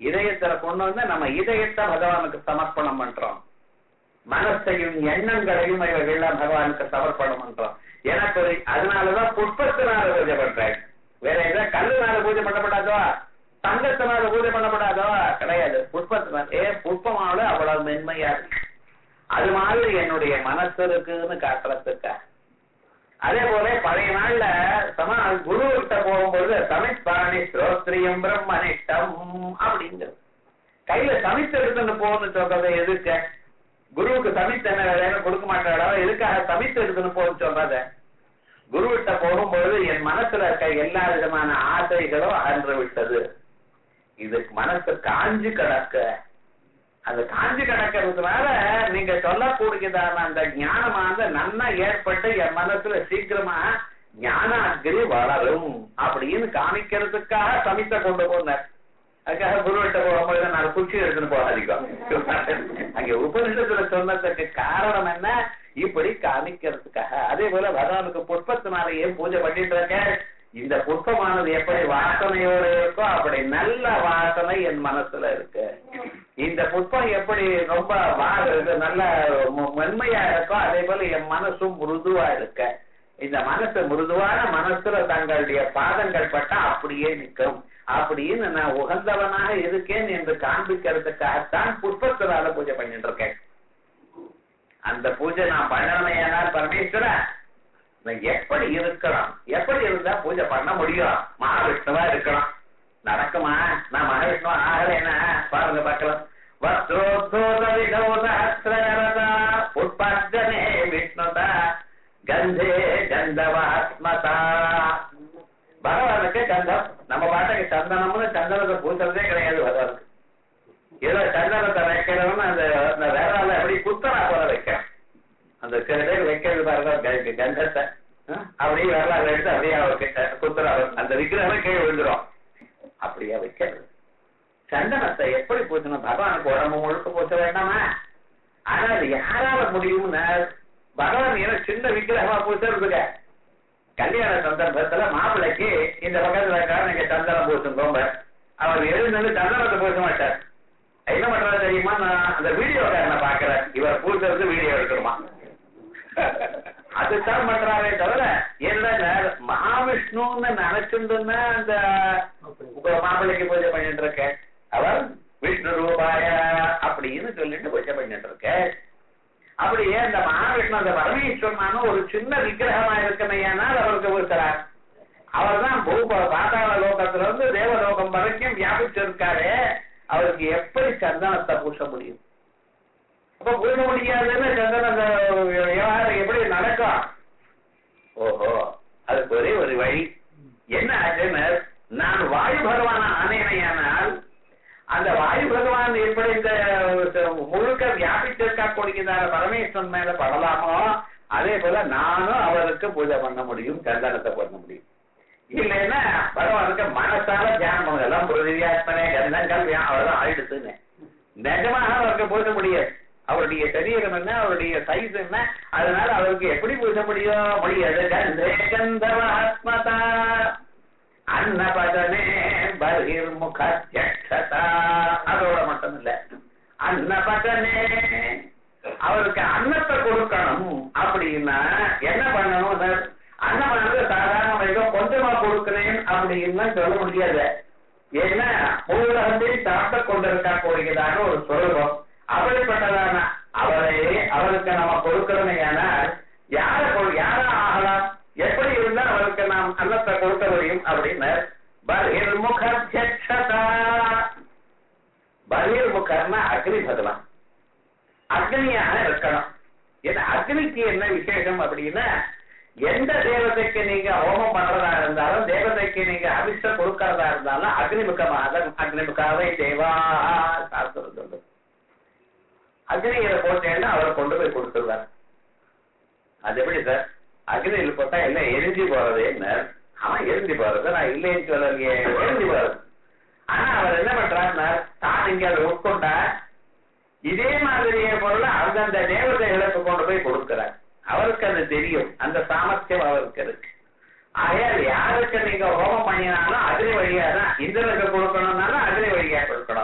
இதயத்துல கொண்டு வந்து நம்ம இதயத்தை பகவானுக்கு சமர்ப்பணம் பண்றோம் மனசையும் எண்ணங்களையும் இவைகள்லாம் பகவானுக்கு சமர்ப்பணம் பண்றோம் எனக்கு ஒரு அதனாலதான் புஷ்பத்தினால பூஜை பண்றேன் வேற ஏதாவது கல்லுனால பூஜை பண்ணப்படாதோ தங்கத்தினால பூஜை பண்ணப்படாதோ கிடையாது புஷ்பத்தினால ஏ புஷ்பமாவது அவ்வளவு மென்மையா இருக்கு அது மாதிரி என்னுடைய மனசு இருக்குன்னு காட்டுறதுக்கா அதே போல பழைய நாள்ல சம குரு கிட்ட போகும்போது சமித்பாணி ஸ்ரோத்ரியம் பிரம்மனிஷ்டம் அப்படிங்கிறது கையில சமித்து எடுத்துன்னு போகணும்னு சொல்றது எதுக்கு குருவுக்கு சமித்து என்ன வேலைன்னு கொடுக்க மாட்டாடா எதுக்காக சமித்து எடுத்துன்னு போகணும்னு சொல்றத குருவிட்ட போகும்போது என் மனசுல இருக்க எல்லா விதமான ஆசைகளும் அகன்று விட்டது இதுக்கு மனசு காஞ்சு கிடக்க அந்த காஞ்சி கிடக்கிறதுனால நீங்க சொல்லக்கூடியதான அந்த ஞானமானது நன்னா ஏற்பட்டு என் மனசுல சீக்கிரமா ஞானாகிரி வளரும் அப்படின்னு காமிக்கிறதுக்காக சமித்த கொண்டு போனார் அதுக்காக குருவிட்ட போகும்போது நான் குச்சி எடுத்துன்னு போகாதீங்க அங்க உபனிஷத்துல சொன்னதுக்கு காரணம் என்ன இப்படி காமிக்கிறதுக்காக அதே போல பகவானுக்கு புஷ்பத்தினால ஏன் பூஜை பண்ணிட்டு இருக்க இந்த புஷ்பமானது எப்படி வாசனையோடு இருக்கோ அப்படி நல்ல வாசனை என் மனசுல இருக்கு இந்த புஷ்பம் எப்படி ரொம்ப வா- இது நல்ல மு- மென்மையா இருக்கோ அதே போல என் மனசும் மிருதுவா இருக்க இந்த மனசு மிருதுவான மனசுல தங்களுடைய பாதங்கள் பட்டா அப்படியே நிற்கும் அப்படின்னு நான் உகந்தவனாக இருக்கேன் என்று காண்பிக்கிறதுக்காகத்தான் புஷ்பத்தினால பூஜை பண்ணிட்டு இருக்கேன் அந்த பூஜை நான் பண்ணலையானால் பரமேஸ்வர நான் எப்படி இருக்கலாம் எப்படி இருந்தா பூஜை பண்ண முடியும் மகாவிஷ்ணுவா இருக்கலாம் நடக்குமா நான் மகாவிஷ்ணுவா ஆகலைன்னா பாருங்க பார்க்கலாம் வஸ்திரோத்தோத விதோதா புஷ்பார்ஜனே விஷ்ணுதா கந்தே கந்தவாத்மதா பகவானுக்கு கந்தம் நம்ம பாட்டுக்கு சந்தனம்னு சந்தனத்தை பூசுறதே கிடையாது பகவானுக்கு ஏதோ சந்தனத்தை வைக்கிறவன்னு அந்த அந்த வேறால எப்படி குத்தரா போல வைக்கிறோம் அந்த சில பேர் வைக்கிறது பாருங்க க- கந்தத்தை அஹ், அப்படியே வரலாறு எடுத்து அப்படியே அவருக்கு குத்துறா அந்த விக்கிரகமே கீழே விழுந்துரும் அப்படியே வைக்கிறது சந்தனத்தை எப்படி பூசணும் பகவானுக்கு உடம்பு முழுக்க பூச வேண்டாமா ஆனா அது யாரால முடியும்னா பகவான் ஏன்னா சின்ன விக்கிரகமா பூசுறதுங்க கல்யாண சந்தர்ப்பத்துல மாப்பிள்ளைக்கு இந்த பக்கத்துல இருக்காரு நீங்க சந்தனம் பூசுங்க அவர் எழுந்து சந்தனத்தை பூச மாட்டார் என்ன பண்றாரு தெரியுமா நான் அந்த வீடியோக்காரனை பாக்குறேன் இவர் பூசுறது வீடியோ எடுக்கணுமா அதுதான் பண்றாரே தவிர என்ன மகாவிஷ்ணுன்னு நினைச்சுட்டுன்னா அந்த உங்க மாப்பிள்ளைக்கு பூஜை பண்ணிட்டு இருக்கேன் அவர் விஷ்ணு ரூபாய அப்படின்னு சொல்லிட்டு பூஜை பண்ணிட்டு இருக்கேன் அப்படியே அந்த மகாவிஷ்ணு அந்த பரமேஸ்வரனான ஒரு சின்ன விக்கிரகமா இருக்கமையானால் அவருக்கு பூசுறார் அவர் தான் பூப பாதாள லோகத்துல இருந்து தேவலோகம் வரைக்கும் வியாபிச்சிருக்காரு அவருக்கு எப்படி சந்தனத்தை பூச முடியும் அப்ப பூச முடியாதுன்னு சந்தன அந்த விவகாரம் எப்படி நடக்கும் ஓஹோ அதுக்கு ஒரே ஒரு வழி என்ன ஆச்சுன்னு நான் வாயு பகவான ஆனேனையானால் அந்த வாயு பகவான் எப்படி இந்த முழுக்க வியாபித்திருக்கா கொடுக்கிறார பரமேஸ்வரன் மேல படலாமோ அதே போல நானும் அவருக்கு பூஜை பண்ண முடியும் சந்தனத்தை பண்ண முடியும் இல்லைன்னா பகவானுக்கு மனசால தியானம் பண்ணுங்க எல்லாம் பிருதிவியாத்மனே கந்தங்கள் வியா- அவ்வளவுதான் ஆயிடுச்சுன்னு நிஜமாக அவருக்கு பூஜ முடியாது அவருடைய சரீரம் என்ன அவருடைய சைஸ் என்ன அதனால அவருக்கு எப்படி பூஜ முடியும் முடியாது கந்தே கந்தவாத்மதா அன்னபதனே பகிர்முகா அதோட மட்டும் இல்ல அன்னபதனே அவருக்கு அன்னத்தை கொடுக்கணும் அப்படின்னா என்ன பண்ணணும் சார் அன்னமானது சாதாரண ஏதோ கொஞ்சமா கொடுக்கிறேன் அப்படின்னு சொல்ல முடியாது ஏன்னா மூலகத்தையும் சாப்பிட்டு கொண்டிருக்கா போகிறதான ஒரு சுரூபம் அப்படிப்பட்டதான அவரை அவருக்கு நம்ம கொடுக்கிறோமே ஆனால் யார கொ- யாரா ஆகலாம் எப்படி இருந்தா அவருக்கு நாம் அன்னத்தை கொடுக்க முடியும் அப்படின்னு பகிர்முகா பகிர்முகர்னா அக்னி பகவான் அக்னியாக இருக்கணும் ஏன்னா அக்னிக்கு என்ன விசேஷம் அப்படின்னா எந்த தேவதைக்கு நீங்க ஹோமம் பண்றதா இருந்தாலும் தேவதைக்கு நீங்க அபிஷம் கொடுக்கறதா இருந்தாலும் அக்னிமுகமாக அக்னிமுகாவை தேவா சாஸ்திரம் சொல்லுது அக்னியில போட்டேன்னா அவர் கொண்டு போய் கொடுத்துருவார் அது எப்படி சார் அக்னியில் போட்டா எல்லாம் எரிஞ்சு போறது என்ன அவன் எரிஞ்சு போறது நான் இல்லைன்னு சொல்லலையே எரிஞ்சு போறது ஆனா அவர் என்ன பண்றாருன்னா தான் இங்க அதை உட்கொண்டா இதே மாதிரியே பொருள் அந்தந்த தேவதைகளுக்கு கொண்டு போய் கொடுக்கிறார் அவருக்கு அது தெரியும் அந்த சாமர்த்தியம் அவருக்கு இருக்கு ஆகையால் யாருக்கு நீங்க ஹோமம் பண்ணினாலும் அக்னி வழியா தான் இந்திரனுக்கு கொடுக்கணும்னாலும் அக்னி வழியா கொடுக்கணும்